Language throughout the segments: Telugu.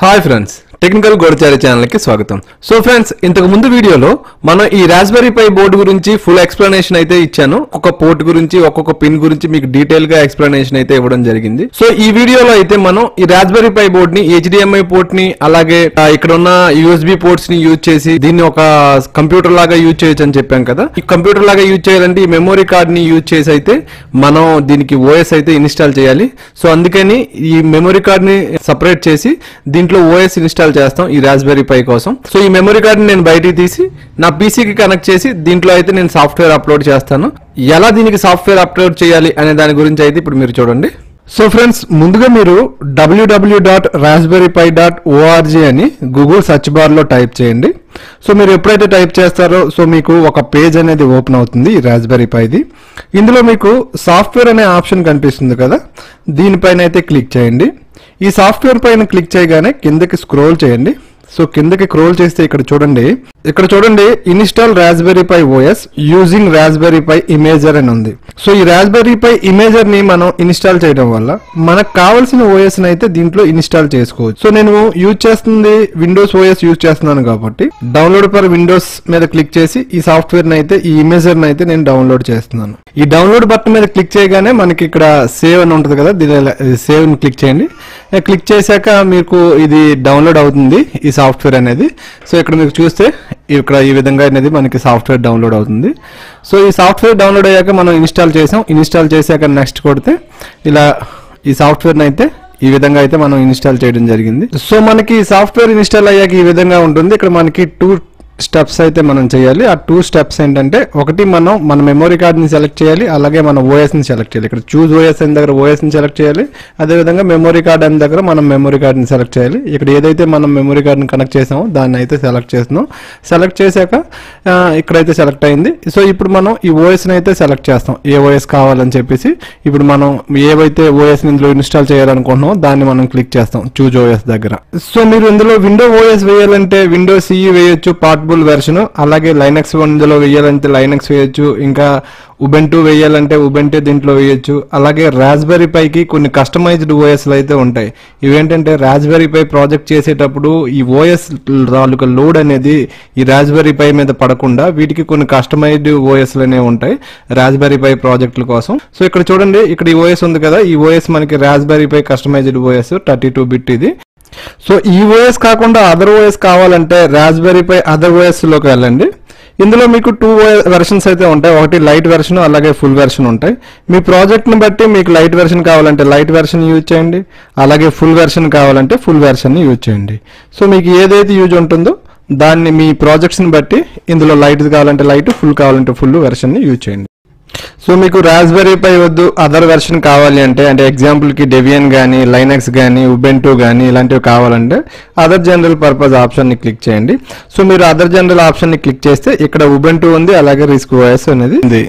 Hi friends technical Goodachari channel కి స్వాగతం సో ఫ్రెండ్స్ ఇంతకు ముందు వీడియోలో మనం ఈ రాస్బెరీ పై బోర్డు గురించి ఫుల్ ఎక్స్ప్లెనేషన్ అయితే ఇచ్చాను ఒక్కొక్క పోర్ట్ గురించి ఒక్కొక్క పిన్ గురించి మీకు డీటెయిల్ గా ఎక్స్ప్లెనేషన్ అయితే ఇవ్వడం జరిగింది సో ఈ వీడియోలో అయితే మనం ఈ రాస్బెరీ పై బోర్డ్ ని హెచ్డిఎంఐ పోర్ట్ ని అలాగే ఆ, ఇక్కడ ఉన్న యూఎస్బి పోర్ట్స్ ని యూజ్ చేసి దీన్ని ఒక కంప్యూటర్ లాగా యూజ్ చేయొచ్చు అని చెప్పాం కదా ఈ కంప్యూటర్ లాగా యూజ్ చేయాలంటే ఈ మెమొరీ కార్డ్ ని యూజ్ చేసి అయితే మనం దీనికి ఓఎస్ అయితే ఇన్స్టాల్ చేయాలి సో అందుకని ఈ మెమొరీ కార్డ్ ని సపరేట్ చేసి దీంట్లో ఓఎస్ ఇన్స్టాల్ చేస్తాం ఈ రాస్బెరీ పై కోసం సో ఈ మెమొరీ కార్డ్ నేను బయటికి తీసి నా పీసీకి కనెక్ట్ చేసి దీంట్లో అయితే నేను సాఫ్ట్వేర్ అప్లోడ్ చేస్తాను ఎలా దీనికి సాఫ్ట్వేర్ అప్లోడ్ చేయాలి అనే దాని గురించి అయితే ఇప్పుడు మీరు చూడండి సో ఫ్రెండ్స్ ముందుగా మీరు డబ్ల్యూడబ్ల్యూ dot raspberry pi dot org అని గూగుల్ సెర్చ్ బార్లో టైప్ చేయండి సో మీరు ఎప్పుడైతే టైప్ చేస్తారో సో మీకు ఒక పేజ్ అనేది ఓపెన్ అవుతుంది ఈ రాస్బెరీ పైది ఇందులో మీకు సాఫ్ట్వేర్ అనే ఆప్షన్ కనిపిస్తుంది కదా దీనిపైన అయితే క్లిక్ చేయండి ఈ సాఫ్ట్వేర్ పైన క్లిక్ చేయగానే కిందకి స్క్రోల్ చేయండి సో కిందకి స్క్రోల్ చేస్తే ఇక్కడ చూడండి ఇక్కడ చూడండి install raspberry pi OS using raspberry pi imager అని ఉంది సో ఈ రాస్బెరీ పై ఇమేజర్ ని మనం ఇన్స్టాల్ చేయడం వల్ల మనకు కావాల్సిన ఓఎస్ ని అయితే దీంట్లో ఇన్స్టాల్ చేసుకోవచ్చు సో నేను యూజ్ చేస్తుంది విండోస్ ఓఎస్ యూజ్ చేస్తున్నాను కాబట్టి డౌన్లోడ్ ఫర్ విండోస్ మీద క్లిక్ చేసి ఈ సాఫ్ట్వేర్ ని అయితే ఈ ఇమేజర్ ని అయితే నేను డౌన్లోడ్ చేస్తున్నాను ఈ డౌన్లోడ్ బటన్ మీద క్లిక్ చేయగానే మనకి ఇక్కడ సేవ్ అని ఉంటుంది కదా దీని సేవ్ ని క్లిక్ చేయండి క్లిక్ చేశాక మీకు ఇది డౌన్లోడ్ అవుతుంది ఈ సాఫ్ట్వేర్ అనేది సో ఇక్కడ మీకు చూస్తే ఇక్కడ ఈ విధంగా అనేది మనకి సాఫ్ట్వేర్ డౌన్లోడ్ అవుతుంది సో ఈ సాఫ్ట్వేర్ డౌన్లోడ్ అయ్యాక మనం ఇన్స్టాల్ చేసాం ఇన్స్టాల్ చేశాక నెక్స్ట్ కొడితే ఇలా ఈ సాఫ్ట్వేర్ని అయితే ఈ విధంగా అయితే మనం ఇన్స్టాల్ చేయడం జరిగింది సో మనకి ఈ సాఫ్ట్వేర్ ఇన్స్టాల్ అయ్యాక ఈ విధంగా ఉంటుంది ఇక్కడ మనకి టూ స్టెప్స్ అయితే మనం చేయాలి ఆ టూ స్టెప్స్ ఏంటంటే ఒకటి మనం మన మెమరీ కార్డ్ని సెలెక్ట్ చేయాలి అలాగే మన ఓఎస్ని సెలెక్ట్ చేయాలి ఇక్కడ చూజ్ ఓఎస్ అయిన దగ్గర ఓఎస్ని సెలెక్ట్ చేయాలి అదేవిధంగా మెమరీ కార్డ్ అయిన దగ్గర మనం మెమరీ కార్డ్ని సెలెక్ట్ చేయాలి ఇక్కడ ఏదైతే మనం మెమరీ కార్డ్ని కనెక్ట్ చేసామో దాన్ని అయితే సెలెక్ట్ చేస్తున్నాం సెలెక్ట్ చేశాక ఆ, ఇక్కడైతే సెలెక్ట్ అయింది సో ఇప్పుడు మనం ఈ ఓఎస్ని అయితే సెలెక్ట్ చేస్తాం ఏ ఓఎస్ కావాలని చెప్పేసి ఇప్పుడు మనం ఏవైతే ఓఎస్ ఇందులో ఇన్స్టాల్ చేయాలనుకుంటున్నామో దాన్ని మనం క్లిక్ చేస్తాం చూజ్ ఓఎస్ దగ్గర సో మీరు ఇందులో విండో ఓఎస్ వేయాలంటే విండో సిఈ వేయొచ్చు పార్టబుల్ వెర్షన్ అలాగే లైనక్స్ ఇందులో వేయాలంటే లైనక్స్ వేయొచ్చు ఇంకా ఉబెంటూ వేయాలంటే ఉబెంటే దీంట్లో వేయొచ్చు అలాగే రాస్బెరీ పైకి కొన్ని కస్టమైజ్డ్ ఓఎస్లు అయితే ఉంటాయి ఇవేంటంటే రాస్బెరీ పై ప్రాజెక్ట్ చేసేటప్పుడు ఈ ఓఎస్ తాలూకా లోడ్ అనేది ఈ రాస్బెరీ పై మీద పడకుండా వీటికి కొన్ని కస్టమైజ్డ్ ఓఎస్లు అనేవి ఉంటాయి రాస్బెరీ పై ప్రాజెక్టుల కోసం సో ఇక్కడ చూడండి ఇక్కడ ఈ ఓఎస్ ఉంది కదా ఈ ఓఎస్ మనకి raspberry pi customized OS thirty two bit ఇది సో ఈ ఓఎస్ కాకుండా అదర్ ఓఎస్ కావాలంటే రాస్బెరీ పై అదర్ ఓఎస్ లోకి వెళ్ళండి ఇందులో మీకు టూ వెర్షన్స్ అయితే ఉంటాయి ఒకటి లైట్ వెర్షన్ అలాగే ఫుల్ వెర్షన్ ఉంటాయి మీ ప్రాజెక్ట్ని బట్టి మీకు లైట్ వెర్షన్ కావాలంటే లైట్ వెర్షన్ యూజ్ చేయండి అలాగే ఫుల్ వెర్షన్ కావాలంటే ఫుల్ వెర్షన్ని యూజ్ చేయండి సో మీకు ఏదైతే యూజ్ ఉంటుందో దాన్ని మీ ప్రాజెక్ట్స్ని బట్టి ఇందులో లైట్ కావాలంటే లైట్ ఫుల్ కావాలంటే ఫుల్ వెర్షన్ని యూజ్ చేయండి సో మీకు రాస్బెరీ పై వద్దు అదర్ వెర్షన్ కావాలి అంటే అంటే ఎగ్జాంపుల్కి డెవియన్ కానీ లైనక్స్ కానీ ఉబెంటూ కానీ ఇలాంటివి కావాలంటే అదర్ జనరల్ పర్పస్ ఆప్షన్ని క్లిక్ చేయండి సో మీరు అదర్ జనరల్ ఆప్షన్ని క్లిక్ చేస్తే ఇక్కడ ఉబెంటూ ఉంది అలాగే రిస్క్ ఓఎస్ అనేది ఉంది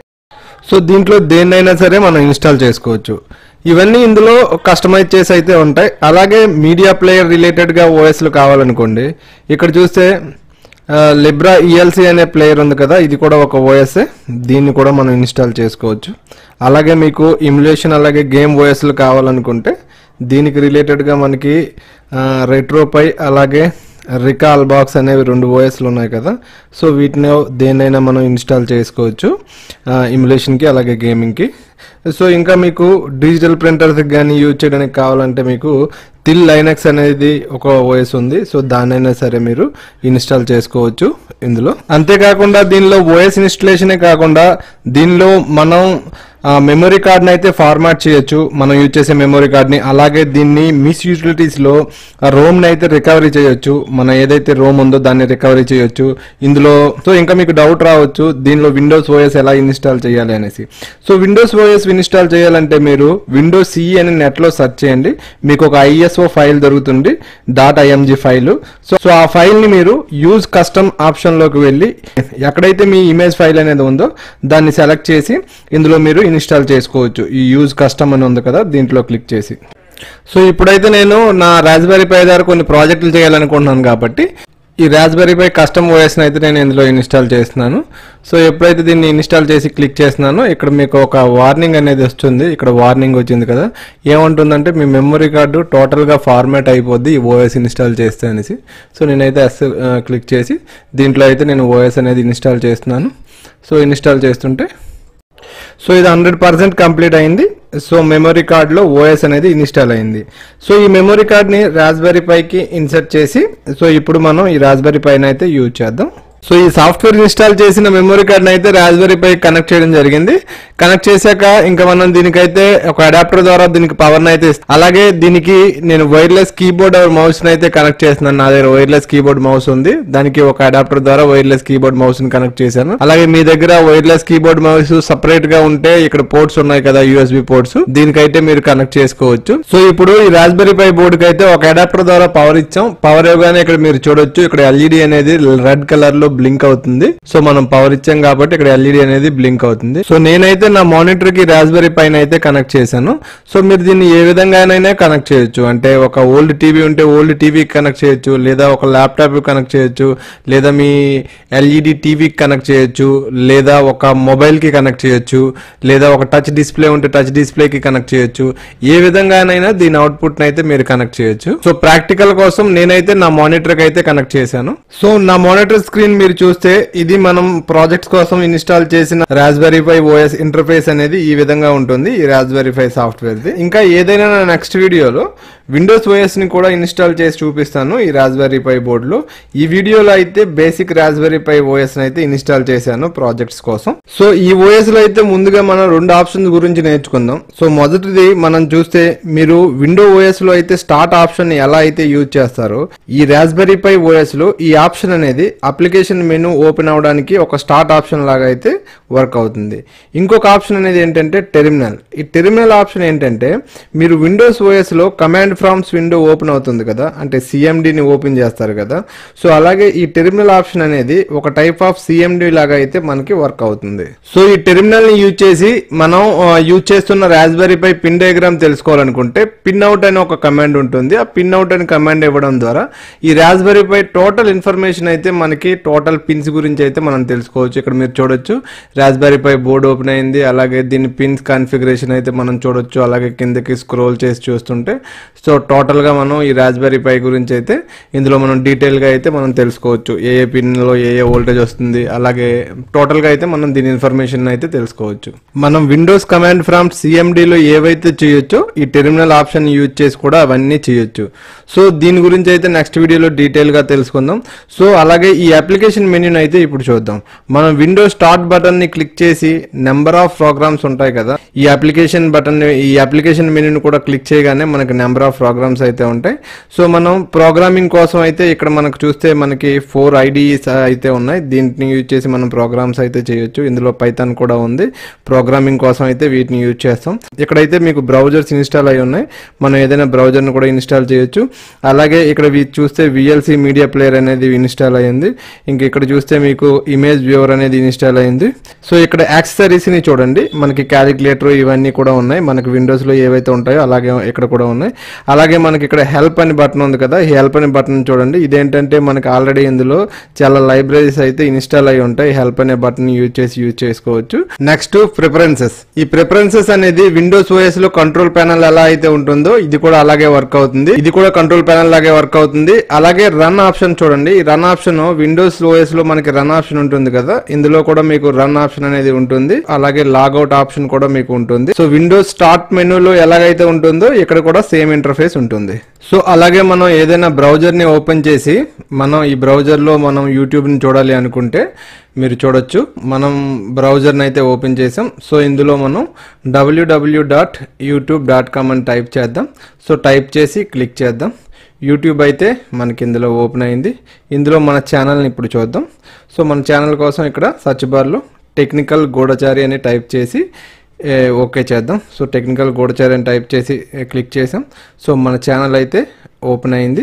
సో దీంట్లో దేన్నైనా సరే మనం ఇన్స్టాల్ చేసుకోవచ్చు ఇవన్నీ ఇందులో కస్టమైజ్ చేసి అయితే ఉంటాయి అలాగే మీడియా ప్లేయర్ రిలేటెడ్గా ఓఎస్లు కావాలనుకోండి ఇక్కడ చూస్తే లిబ్రా ఈఎల్సి అనే ప్లేయర్ ఉంది కదా ఇది కూడా ఒక ఓఎస్ దీన్ని కూడా మనం ఇన్స్టాల్ చేసుకోవచ్చు అలాగే మీకు ఇమ్యులేషన్ అలాగే గేమ్ ఓఎస్లు కావాలనుకుంటే దీనికి రిలేటెడ్గా మనకి రెట్రోపై అలాగే రికాల్ బాక్స్ అనేవి రెండు ఓఎస్లు ఉన్నాయి కదా సో వీటిని దేన్నైనా మనం ఇన్స్టాల్ చేసుకోవచ్చు ఇమ్యులేషన్కి అలాగే గేమింగ్కి సో ఇంకా మీకు డిజిటల్ ప్రింటర్స్ కానీ యూజ్ చేయడానికి కావాలంటే మీకు టిల్ లైనక్స్ అనేది ఒక ఓఎస్ ఉంది సో దాన్నైనా సరే మీరు ఇన్స్టాల్ చేసుకోవచ్చు ఇందులో అంతేకాకుండా దీనిలో ఓఎస్ ఇన్స్టలేషనే కాకుండా దీనిలో మనం మెమరీ కార్డ్ని అయితే ఫార్మాట్ చేయొచ్చు మనం యూజ్ చేసే మెమరీ కార్డ్ని అలాగే దీన్ని మిస్ యూటిలిటీస్లో రోమ్ని అయితే రికవరీ చేయొచ్చు మన ఏదైతే రోమ్ ఉందో దాన్ని రికవరీ చేయొచ్చు ఇందులో సో ఇంకా మీకు డౌట్ రావచ్చు దీనిలో విండోస్ ఓఎస్ ఎలా ఇన్స్టాల్ చేయాలి అనేసి సో విండోస్ ఓఎస్ ఇన్స్టాల్ చేయాలంటే మీరు విండోస్ సిఈ అని నెట్లో సెర్చ్ చేయండి మీకు ఒక ఐఎస్ఓ ఫైల్ దొరుకుతుంది dot IMG file so so ఆ ఫైల్ని మీరు యూజ్ కస్టమ్ ఆప్షన్లోకి వెళ్ళి ఎక్కడైతే మీ ఇమేజ్ ఫైల్ అనేది ఉందో దాన్ని సెలెక్ట్ చేసి ఇందులో మీరు ఇన్స్టాల్ చేసుకోవచ్చు ఈ యూజ్ కస్టమ్ అని ఉంది కదా దీంట్లో క్లిక్ చేసి సో ఇప్పుడైతే నేను నా రాస్బెరీ పై ద్వారా కొన్ని ప్రాజెక్టులు చేయాలనుకుంటున్నాను కాబట్టి ఈ రాస్బెరీ పై కస్టమ్ ఓఎస్ని అయితే నేను ఇందులో ఇన్స్టాల్ చేస్తున్నాను సో ఎప్పుడైతే దీన్ని ఇన్స్టాల్ చేసి క్లిక్ చేస్తున్నానో ఇక్కడ మీకు ఒక వార్నింగ్ అనేది వస్తుంది ఇక్కడ వార్నింగ్ వచ్చింది కదా ఏమంటుందంటే మీ మెమరీ కార్డు టోటల్గా ఫార్మాట్ అయిపోద్ది ఈ ఓఎస్ ఇన్స్టాల్ చేస్తే అనేసి సో నేనైతే ఎస్ క్లిక్ చేసి దీంట్లో అయితే నేను ఓఎస్ అనేది ఇన్స్టాల్ చేస్తున్నాను సో ఇన్స్టాల్ చేస్తుంటే సో ఇది హండ్రెడ్ పర్సెంట్ కంప్లీట్ అయింది సో మెమరీ కార్డ్లో ఓఎస్ అనేది ఇన్స్టాల్ అయింది సో ఈ మెమరీ కార్డ్ని రాస్బెరీ పైకి ఇన్సర్ట్ చేసి సో ఇప్పుడు మనం ఈ రాస్బెరీ పైన అయితే యూజ్ చేద్దాం సో ఈ సాఫ్ట్వేర్ ఇన్స్టాల్ చేసిన మెమరీ కార్డ్ని అయితే రాస్బెరీ పై కనెక్ట్ చేయడం జరిగింది కనెక్ట్ చేశాక ఇంకా మనం దీనికైతే ఒక అడాప్టర్ ద్వారా దీనికి పవర్ అయితే ఇస్తాం. అలాగే దీనికి నేను వైర్లెస్ కీబోర్డ్ మౌస్ అయితే కనెక్ట్ చేస్తున్నాను నా దగ్గర వైర్లెస్ కీబోర్డ్ మౌస్ ఉంది దానికి ఒక అడాప్టర్ ద్వారా వైర్లెస్ కీబోర్డ్ మౌస్ ని కనెక్ట్ చేశాను అలాగే మీ దగ్గర వైర్లెస్ కీబోర్డ్ మౌస్ సపరేట్ గా ఉంటే ఇక్కడ పోర్ట్స్ ఉన్నాయి కదా యూఎస్బి పోర్ట్స్ దీనికైతే మీరు కనెక్ట్ చేసుకోవచ్చు సో ఇప్పుడు ఈ రాస్బెరీ పై బోర్డు కి అయితే ఒక అడాప్టర్ ద్వారా పవర్ ఇచ్చాం పవర్ ఇవ్వగానే ఇక్కడ మీరు చూడొచ్చు ఇక్కడ ఎల్ఈడి అనేది రెడ్ కలర్ లో బ్లింక్ అవుతుంది సో మనం పవర్ ఇచ్చాం కాబట్టి ఇక్కడ ఎల్ఈడి అనేది బ్లింక్ అవుతుంది సో నేనైతే నా మానిటర్ కి రాస్బెరీ పైన అయితే కనెక్ట్ చేశాను సో మీరు దీన్ని ఏ విధంగానైనా కనెక్ట్ చేయొచ్చు అంటే ఒక ఓల్డ్ టీవీ ఉంటే ఓల్డ్ టీవీకి కనెక్ట్ చేయొచ్చు లేదా ఒక ల్యాప్టాప్ కనెక్ట్ చేయొచ్చు లేదా మీ ఎల్ఈడి టీవీకి కనెక్ట్ చేయొచ్చు లేదా ఒక మొబైల్ కి కనెక్ట్ చేయొచ్చు లేదా ఒక టచ్ డిస్ప్లే ఉంటే టచ్ డిస్ప్లే కి కనెక్ట్ చేయొచ్చు ఏ విధంగానైనా దీని అవుట్పుట్ అయితే మీరు కనెక్ట్ చేయొచ్చు సో ప్రాక్టికల్ కోసం నేనైతే నా మానిటర్ కి అయితే కనెక్ట్ చేశాను సో నా మానిటర్ స్క్రీన్ మీరు చూస్తే ఇది మనం ప్రాజెక్ట్స్ కోసం ఇన్స్టాల్ చేసిన రాస్బెరీ పై ఓఎస్ ఇంటర్ఫేస్ అనేది ఈ విధంగా ఉంటుంది ఈ రాస్బెరీ పై సాఫ్ట్వేర్ ది ఇంకా ఏదైనా నా నెక్స్ట్ వీడియోలో విండోస్ ఓఎస్ ని కూడా ఇన్స్టాల్ చేసి చూపిస్తాను ఈ రాస్బెరీ పై బోర్డులో ఈ వీడియోలో అయితే బేసిక్ రాస్బెరీ పై ఓఎస్ అయితే ఇన్స్టాల్ చేశాను ప్రాజెక్ట్స్ కోసం సో ఈ ఓఎస్ లో అయితే ముందుగా మనం రెండు ఆప్షన్స్ గురించి నేర్చుకుందాం సో మొదటిది మనం చూస్తే మీరు విండో ఓఎస్ లో అయితే స్టార్ట్ ఆప్షన్ ఎలా అయితే యూజ్ చేస్తారో ఈ రాస్బెరీ పై ఓఎస్ లో ఈ ఆప్షన్ అనేది అప్లికేషన్ మెనూ ఓపెన్ అవడానికి ఒక స్టార్ట్ ఆప్షన్ లాగా అయితే వర్క్ అవుతుంది ఇంకొక ఆప్షన్ అనేది ఏంటంటే టెర్మినల్ ఈ టెర్మినల్ ఆప్షన్ ఏంటంటే మీరు విండోస్ ఓఎస్ లో కమాండ్ ఫ్రామ్స్ విండో ఓపెన్ అవుతుంది కదా అంటే సిఎండిని ఓపెన్ చేస్తారు కదా సో అలాగే ఈ టెర్మినల్ ఆప్షన్ అనేది ఒక టైప్ ఆఫ్ సిఎండి లాగా అయితే మనకి వర్క్ అవుతుంది సో ఈ టెర్మినల్ ని యూజ్ చేసి మనం యూజ్ చేస్తున్న రాస్బెరీ పై పిన్ డయాగ్రామ్ తెలుసుకోవాలనుకుంటే పిన్ అవుట్ అనే ఒక కమాండ్ ఉంటుంది ఆ పిన్ అవుట్ అనే కమాండ్ ఇవ్వడం ద్వారా ఈ రాస్బెరీ పై టోటల్ ఇన్ఫర్మేషన్ అయితే మనకి టోటల్ పిన్స్ గురించి అయితే మనం తెలుసుకోవచ్చు ఇక్కడ మీరు చూడొచ్చు రాస్బెరీ పై బోర్డు ఓపెన్ అయింది అలాగే దీని పిన్స్ కాన్ఫిగరేషన్ అయితే మనం చూడొచ్చు అలాగే కిందకి స్క్రోల్ చేసి చూస్తుంటే సో టోటల్గా మనం ఈ రాస్బెరీ పై గురించి అయితే ఇందులో మనం డీటెయిల్గా అయితే మనం తెలుసుకోవచ్చు ఏ ఏ పిన్లో ఏ ఏ వోల్టేజ్ వస్తుంది అలాగే టోటల్గా అయితే మనం దీని ఇన్ఫర్మేషన్ అయితే తెలుసుకోవచ్చు మనం విండోస్ కమాండ్ ఫ్రమ్ సిఎండిలో ఏవైతే చేయొచ్చో ఈ టెర్మినల్ ఆప్షన్ యూజ్ చేసి కూడా అవన్నీ చేయొచ్చు సో దీని గురించి అయితే నెక్స్ట్ వీడియోలో డీటెయిల్గా తెలుసుకుందాం సో అలాగే ఈ అప్లికేషన్ మెన్యూని అయితే ఇప్పుడు చూద్దాం మనం విండోస్ స్టార్ట్ బటన్ ని క్లిక్ చేసి నెంబర్ ఆఫ్ ప్రోగ్రామ్స్ ఉంటాయి కదా ఈ అప్లికేషన్ బటన్ ఈ అప్లికేషన్ మెన్యూని కూడా క్లిక్ చేయగానే మనకి నెంబర్ ఆఫ్ ప్రోగ్రామ్స్ అయితే ఉంటాయి సో మనం ప్రోగ్రామింగ్ కోసం అయితే ఇక్కడ మనకు చూస్తే మనకి ఫోర్ ఐడిఈస్ అయితే ఉన్నాయి దీంట్ని యూజ్ చేసి మనం ప్రోగ్రామ్స్ అయితే చేయొచ్చు ఇందులో పైథాన్ కూడా ఉంది ప్రోగ్రామింగ్ కోసం అయితే వీటిని యూజ్ చేస్తాం ఇక్కడైతే మీకు బ్రౌజర్స్ ఇన్స్టాల్ అయి ఉన్నాయి మనం ఏదైనా బ్రౌజర్ని కూడా ఇన్స్టాల్ చేయొచ్చు అలాగే ఇక్కడ వీ- చూస్తే విఎల్సి మీడియా ప్లేయర్ అనేది ఇన్స్టాల్ అయ్యింది ఇంక ఇక్కడ చూస్తే మీకు ఇమేజ్ వ్యూవర్ అనేది ఇన్స్టాల్ అయింది సో ఇక్కడ యాక్సెసరీస్ ని చూడండి మనకి క్యాలిక్యులేటర్ ఇవన్నీ కూడా ఉన్నాయి మనకి విండోస్ లో ఏవైతే ఉంటాయో అలాగే ఇక్కడ కూడా ఉన్నాయి అలాగే మనకి ఇక్కడ హెల్ప్ అని బటన్ ఉంది కదా ఈ హెల్ప్ అని బటన్ చూడండి ఇదేంటంటే మనకి ఆల్రెడీ ఇందులో చాలా లైబ్రరీస్ అయితే ఇన్స్టాల్ అయి ఉంటాయి హెల్ప్ అనే బటన్ యూజ్ చేసి యూజ్ చేసుకోవచ్చు నెక్స్ట్ ప్రిఫరెన్సెస్ ఈ ప్రిఫరెన్సెస్ అనేది విండోస్ ఓఎస్ లో కంట్రోల్ ప్యానల్ ఎలా అయితే ఉంటుందో ఇది కూడా అలాగే వర్క్ అవుతుంది ఇది కూడా కంట్రోల్ ప్యానల్ లాగే వర్క్ అవుతుంది అలాగే రన్ ఆప్షన్ చూడండి ఈ రన్ ఆప్షన్ విండోస్ ఓఎస్ లో మనకి రన్ ఆప్షన్ ఉంటుంది కదా ఇందులో కూడా మీకు రన్ ఆప్షన్ అనేది ఉంటుంది అలాగే లాగౌట్ ఆప్షన్ కూడా మీకు ఉంటుంది సో విండోస్ స్టార్ట్ మెనూలో ఎలాగైతే ఉంటుందో ఇక్కడ కూడా సేమ్ ఇంటర్ఫేస్ ఉంటుంది సో అలాగే మనం ఏదైనా బ్రౌజర్ ని ఓపెన్ చేసి మనం ఈ బ్రౌజర్ లో మనం యూట్యూబ్ ని చూడాలి అనుకుంటే మీరు చూడొచ్చు మనం బ్రౌజర్ని అయితే ఓపెన్ చేసాం సో ఇందులో మనం డబ్ల్యూడబ్ల్యూ డాట్ యూట్యూబ్ డాట్ కామ్ అని టైప్ చేద్దాం సో టైప్ చేసి క్లిక్ చేద్దాం యూట్యూబ్ అయితే మనకి ఇందులో ఓపెన్ అయింది ఇందులో మన ఛానల్ని ఇప్పుడు చూద్దాం సో మన ఛానల్ కోసం ఇక్కడ సర్చ్ బార్లో టెక్నికల్ గూఢచారి అని టైప్ చేసి ఏ, ఓకే చేద్దాం సో టెక్నికల్ గూఢచారి అని టైప్ చేసి ఏ, క్లిక్ చేసాం సో మన ఛానల్ అయితే ఓపెన్ అయింది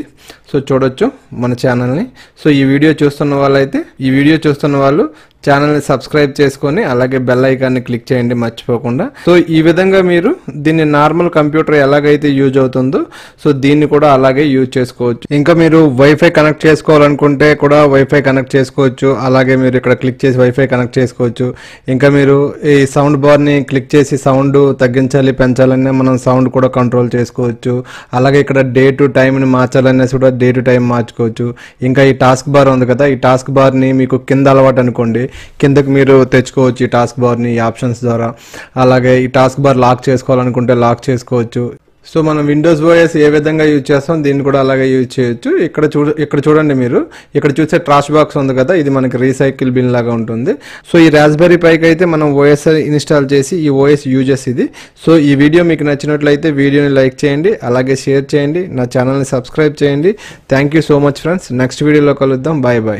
సో చూడొచ్చు మన ఛానల్ని సో ఈ వీడియో చూస్తున్న వాళ్ళైతే ఈ వీడియో చూస్తున్న వాళ్ళు ఛానల్ని సబ్స్క్రైబ్ చేసుకొని అలాగే బెల్ ఐకాన్ని క్లిక్ చేయండి మర్చిపోకుండా సో ఈ విధంగా మీరు దీన్ని నార్మల్ కంప్యూటర్ ఎలాగైతే యూజ్ అవుతుందో సో దీన్ని కూడా అలాగే యూజ్ చేసుకోవచ్చు ఇంకా మీరు వైఫై కనెక్ట్ చేసుకోవాలనుకుంటే కూడా వైఫై కనెక్ట్ చేసుకోవచ్చు అలాగే మీరు ఇక్కడ క్లిక్ చేసి వైఫై కనెక్ట్ చేసుకోవచ్చు ఇంకా మీరు ఈ సౌండ్ బార్ని క్లిక్ చేసి సౌండ్ తగ్గించాలి పెంచాలనే మనం సౌండ్ కూడా కంట్రోల్ చేసుకోవచ్చు అలాగే ఇక్కడ డే టు టైంని మార్చాలనేసి కూడా డే టు టైం మార్చుకోవచ్చు ఇంకా ఈ టాస్క్ బార్ ఉంది కదా ఈ టాస్క్ బార్ని మీకు కింద అలవాటు అనుకోండి కిందకి మీరు తెచ్చుకోవచ్చు ఈ టాస్క్ బార్ని ఈ ఆప్షన్స్ ద్వారా అలాగే ఈ టాస్క్ బార్ లాక్ చేసుకోవాలనుకుంటే లాక్ చేసుకోవచ్చు సో మనం విండోస్ ఓఎస్ ఏ విధంగా యూజ్ చేస్తాం దీన్ని కూడా అలాగే యూజ్ చేయొచ్చు ఇక్కడ చూడ ఇక్కడ చూడండి మీరు ఇక్కడ చూసే ట్రాష్ బాక్స్ ఉంది కదా ఇది మనకి రీసైకిల్ బిన్ లాగా ఉంటుంది సో ఈ రాస్బెరీ పైకి అయితే మనం ఓఎస్ ఇన్స్టాల్ చేసి ఈ ఓఎస్ యూజెస్ ఇది సో ఈ వీడియో మీకు నచ్చినట్లయితే వీడియోని లైక్ చేయండి అలాగే షేర్ చేయండి నా ఛానల్ని సబ్స్క్రైబ్ చేయండి thank you so much friends next వీడియోలో కలుద్దాం బాయ్ బాయ్